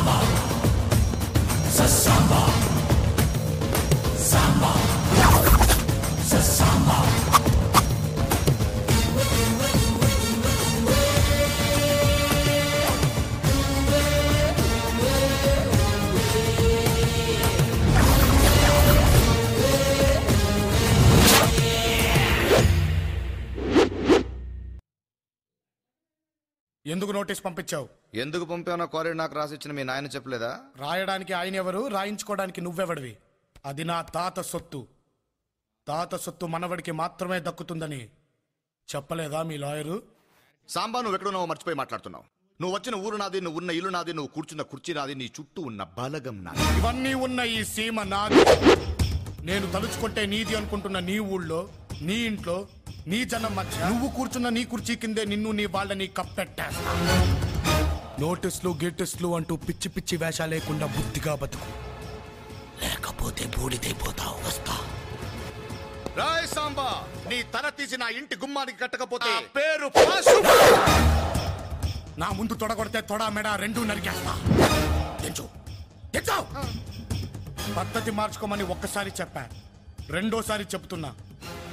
ఎందుకు నోటీస్ పంపించావు ఎందుకు పంపానో కోరి నాకు రాసిచ్చిన మీ నాయన చెప్పలేదా రాయడానికి ఆయన ఎవరు రాయించుకోవడానికి నువ్వెవడివి అది నా తాత సొత్తు తాత సొత్తు మనవడికి మాత్రమే దక్కుతుందని చెప్పలేదా మీ లాయరు సాంబా నువ్వు ఎక్కడున్నావో మర్చిపోయి మాట్లాడుతున్నావు నువ్వు వచ్చిన ఊరు నాది నువ్వు ఉన్న ఇల్లు నాది నువ్వు కూర్చున్న కుర్చీ నాది నీ చుట్టూ ఉన్న బలగం నాది ఇవన్నీ ఉన్న ఈ సీమ నాది నేను తలుచుకుంటే నీది అనుకుంటున్న నీ ఊళ్ళో నీ ఇంట్లో నీ జనం మధ్య నువ్వు కూర్చున్న నీ కుర్చీ కిందే నిన్ను నీ వాళ్ళని కప్పెట్టేస్తా నోటీసులు గిటిస్లు అంటూ పిచ్చి పిచ్చి వేషా లేకుండా బుద్ధిగా బతుకు లేకపోతే బూడిదైపోతావు వస్తా రాయ్ సాంబా నీ తల తీసి నా ఇంటి గుమ్మానికి కట్టకపోతే పేరు పాసు నా ముందు తొడగొడితే తొడ మెడ రెండు నరికేస్తా దించు దించు పద్ధతి మార్చుకోమని ఒక్కసారి చెప్పా రెండోసారి చెప్తున్నా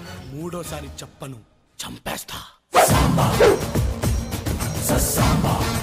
మూడోసారి చెప్పను చంపేస్తా